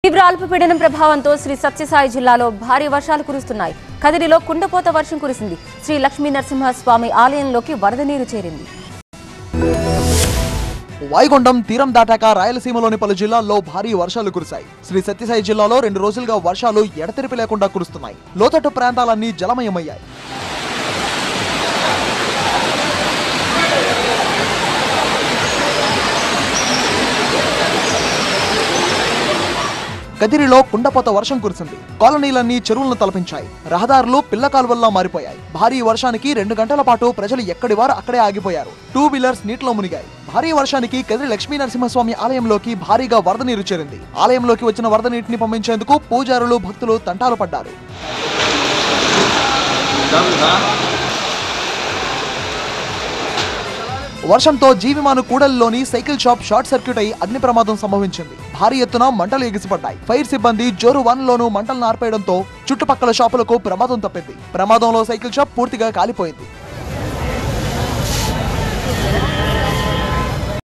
తీవ్ర అల్పపీడనం ప్రభావంతో శ్రీ సత్యసాయి జిల్లాలో భారీ వర్షాలు కురుస్తున్నాయి కదిరిలో కుండపోత వర్షం కురిసింది శ్రీ లక్ష్మీ నరసింహస్వామి ఆలయంలోకి వరద నీరు చేరింది వాయుగుండం తీరం దాటాక రాయలసీమలోని పలు జిల్లాల్లో భారీ వర్షాలు కురిశాయి శ్రీ సత్యసాయి జిల్లాలో రెండు రోజులుగా వర్షాలు ఎడతెరిపి లేకుండా కురుస్తున్నాయి లోతట్టు ప్రాంతాలన్నీ జలమయమయ్యాయి కదిరిలో కుండపోత వర్షం కురిసింది కాలనీలన్నీ చెరువులను తలపించాయి రహదారులు పిల్ల కాలువల్లా మారిపోయాయి భారీ వర్షానికి రెండు గంటల పాటు ప్రజలు ఎక్కడి వారు అక్కడే ఆగిపోయారు టూ వీలర్స్ నీటిలో మునిగాయి భారీ వర్షానికి కదిరి లక్ష్మీ నరసింహస్వామి ఆలయంలోకి భారీగా వరద నీరు చేరింది ఆలయంలోకి వచ్చిన వరద నీటిని పంపించేందుకు పూజారులు భక్తులు తంటాలు పడ్డారు వర్షంతో జీవిమాను కూడలిలోని సైకిల్ షాప్ షార్ట్ సర్క్యూట్ అయి అగ్ని ప్రమాదం సంభవించింది భారీ ఎత్తున మంటలు ఎగిసిపడ్డాయి ఫైర్ సిబ్బంది జోరు వన్ లోను మంటలను ఆర్పేయడంతో చుట్టుపక్కల షాపులకు ప్రమాదం తప్పింది ప్రమాదంలో సైకిల్ షాప్ పూర్తిగా కాలిపోయింది